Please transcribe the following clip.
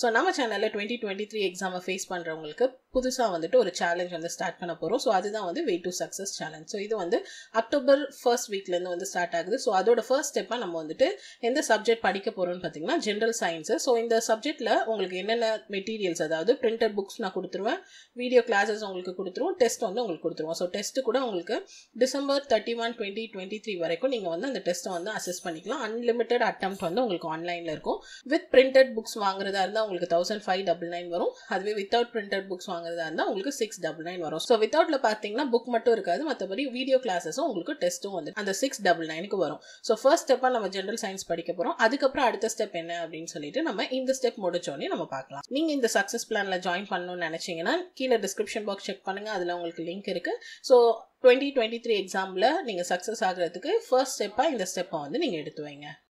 so நம்ம சேனலில் twenty twenty three எக்ஸாமை ஃபேஸ் பண்ணுறவங்களுக்கு புதுசாக வந்துட்டு ஒரு சேலஞ்ச் வந்து ஸ்டார்ட் பண்ண போகிறோம் ஸோ அதுதான் வந்து way to success challenge so இது வந்து அக்டோபர் ஃபர்ஸ்ட் வீக்லேருந்து வந்து ஸ்டார்ட் ஆகுது ஸோ அதோட ஃபர்ஸ்ட் ஸ்டெப்பாக நம்ம வந்துட்டு எந்த சப்ஜெக்ட் படிக்க போகிறோம்னு பார்த்தீங்கன்னா ஜென்ரல் சயின்ஸு ஸோ இந்த சப்ஜெக்ட்டில் உங்களுக்கு என்னென்ன மெட்டீரியல்ஸ் அதாவது பிரிண்டட் புக்ஸ் நான் கொடுத்துருவேன் வீடியோ கிளாஸஸ் உங்களுக்கு கொடுத்துருவோம் டெஸ்ட் வந்து உங்களுக்கு கொடுத்துருவோம் ஸோ டெஸ்ட்டு கூட உங்களுக்கு December thirty one twenty twenty three வரைக்கும் நீங்கள் வந்து அந்த டெஸ்ட்டை வந்து அசஸ் பண்ணிக்கலாம் அன்லிமிட்டட் அட்டம் வந்து உங்களுக்கு ஆன்லைனில் இருக்கும் வித் பிரிண்டட் புக்ஸ் வாங்குறதா இருந்தால் உங்களுக்கு தௌசண்ட் ஃபைவ் டபுள் நைன் வரும் அதுவே வித்தவுட் பிரிண்டட் புக்ஸ் வாங்குறதா இருந்தால் உங்களுக்கு சிக்ஸ் டபுள் நைன் வரும் ஸோ வித்தவுட்ல பார்த்தீங்கன்னா புக் மட்டும் இருக்காது மற்றபடி வீடியோ கிளாஸஸும் உங்களுக்கு டெஸ்ட்டும் வந்து அந்த சிக்ஸ் டபுள் நைனுக்கு வரும் ஸோ ஃபர்ஸ்ட் ஸ்டெப்பாக நம்ம ஜென்ரல் சயின்ஸ் படிக்க போகிறோம் அதுக்கப்புறம் அடுத்த ஸ்டெப் என்ன அப்படின்னு சொல்லிட்டு நம்ம இந்த ஸ்டெப் முடிச்சோடனே நம்ம பார்க்கலாம் நீங்கள் இந்த சக்ஸஸ் பிளானில் ஜாயின் பண்ணணும்னு நினச்சிங்கன்னா கீழே டிஸ்கிரிப்ஷன் பாக்ஸ் செக் பண்ணுங்கள் அதில் உங்களுக்கு லிங்க் இருக்குது ஸோ டுவெண்ட்டி டுவெண்ட்டி த்ரீ எக்ஸாமில் நீங்கள் சக்ஸஸ் ஆகிறதுக்கு ஃபர்ஸ்ட் ஸ்டெப்பாக இந்த ஸ்டெப்பை வந்து நீங்கள் எடுத்து வைங்க